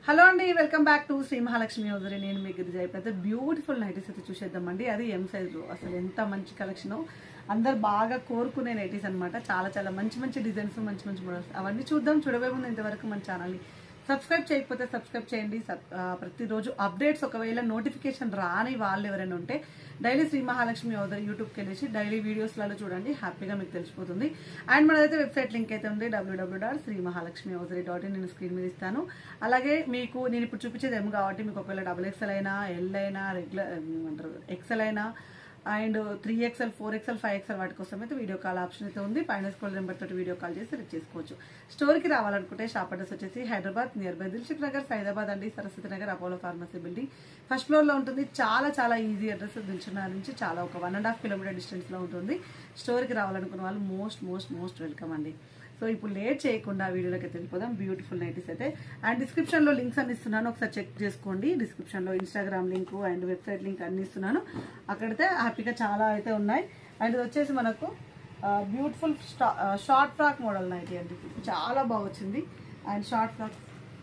hello అండి welcome back to Sri Mahalakshmi hosiery నేను మీ గిరిజ అయిపోతే బ్యూటిఫుల్ నైటీస్ అయితే చూసేద్దామండి అది ఎం సైజు అసలు ఎంత మంచి కలెక్షన్ అందరు బాగా కోరుకునే నైటీస్ అన్నమాట చాలా చాలా మంచి మంచి డిజైన్స్ మంచి మంచి మోడల్స్ అవన్నీ చూద్దాం చూడవే ముందు ఇంతవరకు మన ఛానల్ని సబ్స్క్రైబ్ చేయకపోతే సబ్స్క్రైబ్ చేయండి సబ్- ఆ, ప్రతిరోజు అప్డేట్స్ ఒకవేళ నోటిఫికేషన్ రాని వాళ్ళు ఎవరైనా ఉంటే డైలీ శ్రీ మహాలక్ష్మి అవుతారు యూట్యూబ్కి వెళ్ళేసి డైలీ వీడియోస్లలో చూడండి హ్యాపీగా మీకు తెలిసిపోతుంది అండ్ మనదైతే వెబ్సైట్ లింక్ అయితే ఉంది WWW dot Sri Mahalakshmi hosiery dot in నేను స్క్రీన్ మీద ఇస్తాను అలాగే మీకు నేను ఇప్పుడు చూపించేది ఏం కాబట్టి మీకు ఒకవేళ డబుల్ ఎక్స్ఎల్ అయినా ఎల్ అయినా రెగ్యులర్ ఏమంటారు ఎక్సెల్ అయినా and three XL four XL five XL వాటి కోసం అయితే వీడియో కాల్ ఆప్షన్ అయితే ఉంది పైన స్కూల్ నెంబర్ తోటి వీడియో కాల్ చేసి రిచ్ చేసుకోవచ్చు స్టోర్కి రావాలనుకుంటే షాప్ అడ్రస్ వచ్చేసి హైదరాబాద్ నియర్ బై దిల్షుక్ నగర్ సైదాబాద్ అండి Saraswathi Nagar Apollo pharmacy building first ఫ్లోర్లో ఉంటుంది చాలా చాలా ఈజీ అడ్రస్ దిల్షుక్ నగర్ నుంచి చాలా ఒక వన్ అండ్ హాఫ్ కిలోమీటర్ డిస్టెన్స్లో ఉంటుంది స్టోర్కి రావాలనుకున్న వాళ్ళు మోస్ట్ మోస్ట్ మోస్ట్ వెల్కమ్ అండి సో ఇప్పుడు లేట్ చేయకుండా వీడియోలోకి వెళ్ళిపోదాం బ్యూటిఫుల్ నైటీస్ అయితే అండ్ డిస్క్రిప్షన్లో లింక్స్ అన్ని ఇస్తున్నాను ఒకసారి చెక్ చేసుకోండి డిస్క్రిప్షన్లో Instagram link and website link అన్ని ఇస్తున్నాను అక్కడైతే హ్యాపీగా చాలా అయితే ఉన్నాయి అండ్ ఇది వచ్చేసి మనకు beautiful short frock model nighty అండి చాలా బాగా వచ్చింది అండ్ షార్ట్ ఫ్రాక్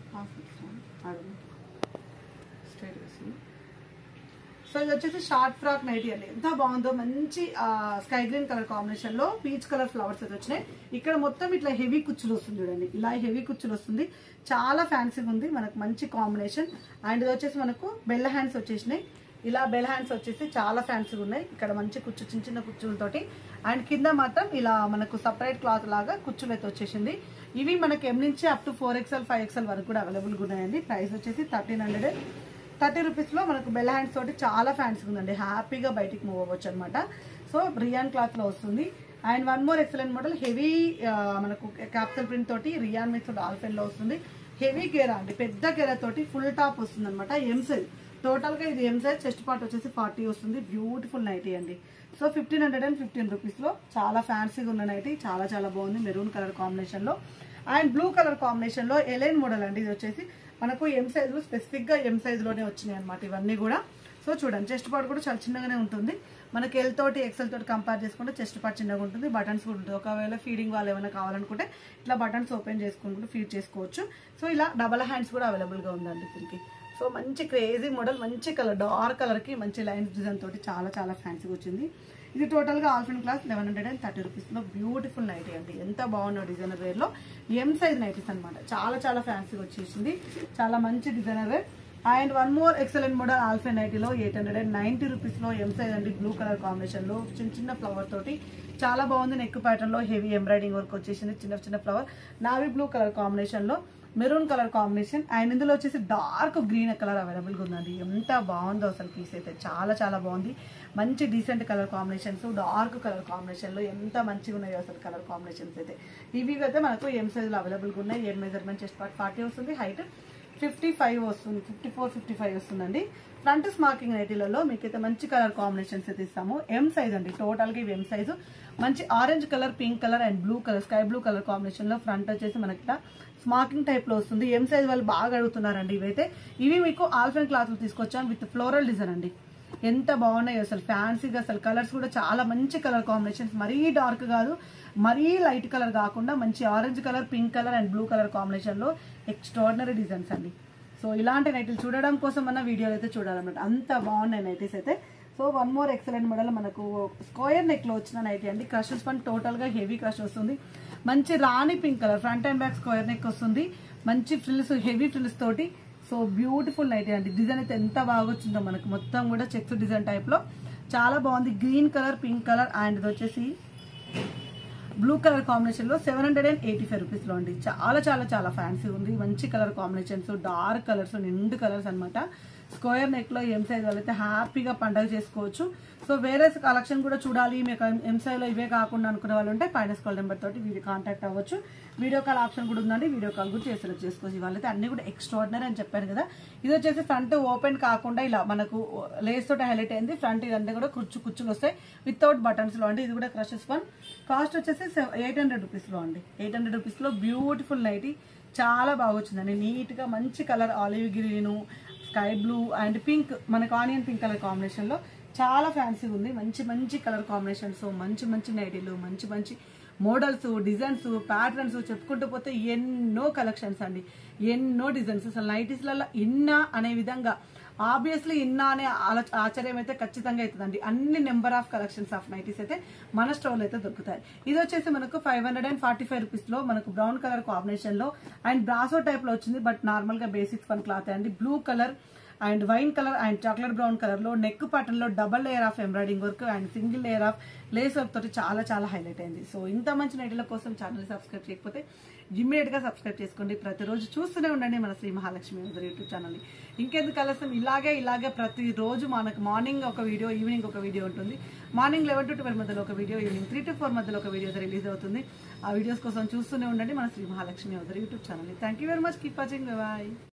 స్ట్రైట్ వేసింది సో ఇది వచ్చేసి షార్ట్ ఫ్రాక్ నైటీ అండి ఎంత బాగుందో మంచి స్కై గ్రీన్ కలర్ కాంబినేషన్ లో పీచ్ కలర్ ఫ్లవర్స్ అయితే వచ్చినాయి ఇక్కడ మొత్తం ఇట్లా హెవీ కుచ్చులు వస్తుంది చూడండి ఇలా హెవీ కుచ్చులు వస్తుంది చాలా ఫ్యాన్సీగా ఉంది మనకు మంచి కాంబినేషన్ అండ్ ఇది వచ్చేసి మనకు బెల్ల హ్యాండ్స్ వచ్చేసినాయి ఇలా బెల్ హ్యాండ్స్ వచ్చేసి చాలా ఫ్యాన్సీగా ఉన్నాయి ఇక్కడ మంచి కుచ్చు చిన్న చిన్న కుచ్చులతోటి అండ్ కింద మాత్రం ఇలా మనకు సపరేట్ క్లాత్ లాగా కుచ్చులు అయితే వచ్చేసింది ఇవి మనకి ఎం నుంచి up to four XL five XL వరకు కూడా అవైలబుల్గా ఉన్నాయండి ప్రైస్ వచ్చేసి థర్టీన్ హండ్రెడ్ థర్టీ రూపీస్లో మనకు బెల్ హ్యాండ్స్ తోటి చాలా ఫ్యాన్స్ ఉందండి హ్యాపీగా బయటికి మూవ్ అవ్వచ్చు అనమాట సో రియాన్ క్లాత్లో వస్తుంది and one more excellent model heavy మనకు క్యాపిటల్ ప్రింట్ తోటి రియాన్ మిక్స్ డాల్ఫిన్లో వస్తుంది హెవీ గేరా అండి పెద్ద గేరా తోటి ఫుల్ టాప్ వస్తుంది అనమాట ఎం సైజ్ టోటల్గా ఇది ఎం సైజ్ చెస్ట్ పార్ట్ వచ్చేసి ఫార్టీ వస్తుంది బ్యూటిఫుల్ నైటీ అండి so fifteen hundred and fifteen రూపీస్లో చాలా ఫ్యాన్సీగా ఉన్న నైటీ చాలా చాలా బాగుంది మెరూన్ కలర్ కాంబినేషన్లో అండ్ బ్లూ కలర్ కాంబినేషన్లో ఎలైన్ మోడల్ అండి ఇది వచ్చేసి మనకు ఎం సైజులు స్పెసిఫిక్గా ఎం సైజులోనే వచ్చినాయి అనమాట ఇవన్నీ కూడా సో చూడండి చెస్ట్ పార్ట్ కూడా చాలా చిన్నగానే ఉంటుంది మనకి ఎల్ తోటి ఎక్సెల్ తోటి కంపేర్ చేసుకుంటే చెస్ట్ పార్ట్ చిన్నగా ఉంటుంది బటన్స్ కూడా ఉంటుంది ఒకవేళ ఫీడింగ్ వాళ్ళు ఏమైనా కావాలనుకుంటే ఇట్లా బటన్స్ ఓపెన్ చేసుకుంటూ ఫీడ్ చేసుకోవచ్చు సో ఇలా డబల్ హ్యాండ్స్ కూడా అవైలబుల్గా ఉందండి దీనికి సో మంచి క్రేజీ మోడల్ మంచి కలర్ డార్క్ కలర్కి మంచి లైన్స్ డిజైన్ తోటి చాలా చాలా ఫ్యాన్సీగా వచ్చింది ఇది టోటల్గా alpine class eleven hundred and thirty రూపీస్లో బ్యూటిఫుల్ నైటీ అండి ఎంత బాగున్న డిజైనర్ వేర్లో ఎం సైజ్ నైటీస్ అనమాట చాలా చాలా ఫ్యాన్సీగా వచ్చేసింది చాలా మంచి designer wear and one more excellent model alpine నైటీలో ఎయిట్ హండ్రెడ్ అండ్ నైంటీ రూపీస్లో ఎం సైజ్ అండి బ్లూ కలర్ కాంబినేషన్లో చిన్న చిన్న ఫ్లవర్ తోటి చాలా బాగుంది నెక్ ప్యాటర్న్లో హెవీ ఎంబ్రాయిడింగ్ వర్క్ వచ్చేసింది చిన్న చిన్న ఫ్లవర్ నావీ బ్లూ కలర్ కాంబినేషన్లో మెరూన్ కలర్ కాంబినేషన్ అండ్ ఇందులో వచ్చేసి డార్క్ గ్రీన్ కలర్ అవైలబుల్గా ఉందండి ఎంత బాగుందో అసలు పీస్ అయితే చాలా చాలా బాగుంది మంచి decent colour combinations dark colour కాంబినేషన్లో ఎంత మంచిగా ఉన్నాయో అసలు కలర్ కాంబినేషన్స్ అయితే ఇవి అయితే మనకు ఎం సైజులో అవైలబుల్గా ఉన్నాయి M measurement chest part forty వస్తుంది హైట్ ఫిఫ్టీ ఫైవ్ వస్తుంది ఫిఫ్టీ ఫోర్ ఫిఫ్టీ ఫైవ్ వస్తుందండి ఫ్రంట్ స్మార్కింగ్ నైటీలలో మీకైతే మంచి కలర్ కాంబినేషన్స్ అయితే ఇస్తాము ఎం సైజ్ అండి టోటల్గా ఇవి ఎం సైజు మంచి orange colour pink colour and blue colour sky blue colour కాంబినేషన్లో ఫ్రంట్ వచ్చేసి మనకి ఇట్లా స్మార్కింగ్ టైప్లో వస్తుంది ఎం సైజ్ వాళ్ళు బాగా అడుగుతున్నారండి ఇవైతే ఇవి మీకు ఆల్ఫెన్ క్లాత్లు తీసుకొచ్చాం విత్ ఫ్లోరల్ డిజైన్ అండి ఎంత బాగున్నాయి అసలు ఫ్యాన్సీగా అసలు కలర్స్ కూడా చాలా మంచి కలర్ కాంబినేషన్స్ మరీ డార్క్ కాదు మరీ లైట్ కలర్ కాకుండా మంచి orange colour pink colour and blue colour కాంబినేషన్లో ఎక్స్ట్రాడినరీ డిజైన్స్ అండి సో ఇలాంటి నైటీలు చూడడం కోసం అన్న వీడియోలు అయితే చూడాలన్నమాట అంత బాగున్నాయి నైటీస్ అయితే so one more excellent model మనకు స్క్వేర్ నెక్లో వచ్చిన నైటీ అండి క్రషెస్ పని టోటల్గా హెవీ క్రష్ వస్తుంది మంచి రాణి pink colour front and back square neck వస్తుంది మంచి ఫ్రిల్స్ హెవీ ఫ్రిల్స్ తోటి సో బ్యూటిఫుల్ నైటీ అండి డిజైన్ అయితే ఎంత బాగా వచ్చిందో మనకు మొత్తం కూడా చెక్స్ డిజైన్ టైప్లో చాలా బాగుంది green colour pink colour and ఇది వచ్చేసి బ్లూ కలర్ కాంబినేషన్లో seven hundred and eighty five రూపీస్లో అండి చాలా చాలా చాలా ఫ్యాన్సీ ఉంది మంచి కలర్ కాంబినేషన్స్ డార్క్ కలర్స్ నిండు కలర్స్ అనమాట స్క్వేర్ నెక్లో ఎం సైజ్ వాళ్ళైతే హ్యాపీగా పండగ చేసుకోవచ్చు సో వేరే కలెక్షన్ కూడా చూడాలి మీకు ఎం సైజ్లో ఇవే కాకుండా అనుకునే వాళ్ళు ఉంటే పైన కాల్ నెంబర్ తోటి వీడియో కాంటాక్ట్ అవ్వచ్చు వీడియో కాల్ ఆప్షన్ కూడా ఉందండి వీడియో కాల్ కూడా చేసి సెలెక్ట్ చేసుకోవచ్చు వాళ్ళైతే అన్ని కూడా ఎక్స్ట్రాడినరీ అని చెప్పాను కదా ఇది వచ్చేసి ఫ్రంట్ ఓపెన్ కాకుండా ఇలా మనకు లేస్ తోటి హైలైట్ అయింది ఫ్రంట్ ఇదంతా కూడా కుచ్చు కుచ్చులు వస్తాయి వితౌట్ బటన్స్లో అండి ఇది కూడా క్రషెస్ వన్ కాస్ట్ వచ్చేసి ఎయిట్ హండ్రెడ్ రూపీస్లో అండి ఎయిట్ హండ్రెడ్ రూపీస్లో బ్యూటిఫుల్ నైటీ చాలా బాగా వచ్చిందండి నీట్గా మంచి colour olive green sky blue and pink మనకు ఆనియన్ పింక్ కలర్ కాంబినేషన్లో చాలా ఫ్యాన్సీగా ఉంది మంచి మంచి కలర్ కాంబినేషన్స్ మంచి మంచి నైటీలు మంచి మంచి మోడల్స్ డిజైన్స్ ప్యాటర్న్స్ చెప్పుకుంటూ పోతే ఎన్నో కలెక్షన్స్ అండి ఎన్నో డిజైన్స్ అసలు నైటీస్లలో ఇన్నా అనే విధంగా ఆబ్వియస్లీ ఇన్నా అనే ఆలో ఆశ్చర్యం అయితే ఖచ్చితంగా అవుతుందండి అన్ని number of collections of nighties అయితే మన స్టోర్లో అయితే దొరుకుతాయి ఇది వచ్చేసి మనకు five hundred and forty five రూపీస్లో మనకు బ్రౌన్ కలర్ కాంబినేషన్లో అండ్ బ్రాసో టైప్లో వచ్చింది బట్ నార్మల్గా బేసిక్స్ పని క్లాత్ అండి blue colour and wine colour and chocolate brown colour లో నెక్ లో double layer of embroidering work and single layer of lace work తోటి చాలా చాలా హైలైట్ అయింది సో ఇంత మంచి నైట్ల కోసం ఛానల్ సబ్స్క్రైబ్ చేయకపోతే ఇమ్మీడియట్ గా సబ్స్క్రైబ్ చేసుకోండి ప్రతిరోజు చూస్తూనే ఉండండి మన శ్రీ మహాలక్ష్మి ఉదర్ యూట్యూబ్ ఛానల్ ని ఇంకెందుకు కలసం ఇలాగే ఇలాగే ప్రతిరోజు మనకు మార్నింగ్ ఒక వీడియో ఈవినింగ్ ఒక వీడియో ఉంటుంది మార్నింగ్ లెవెన్ టు ట్వెల్వ్ మధ్యలో ఒక video evening three to four మధ్యలో ఒక వీడియో రిలీజ్ అవుతుంది ఆ వీడియోస్ కోసం చూస్తూనే ఉండండి మన శ్రీ మహాలక్ష్మి ఉదర్ YouTube channel thank you very much keep watching bye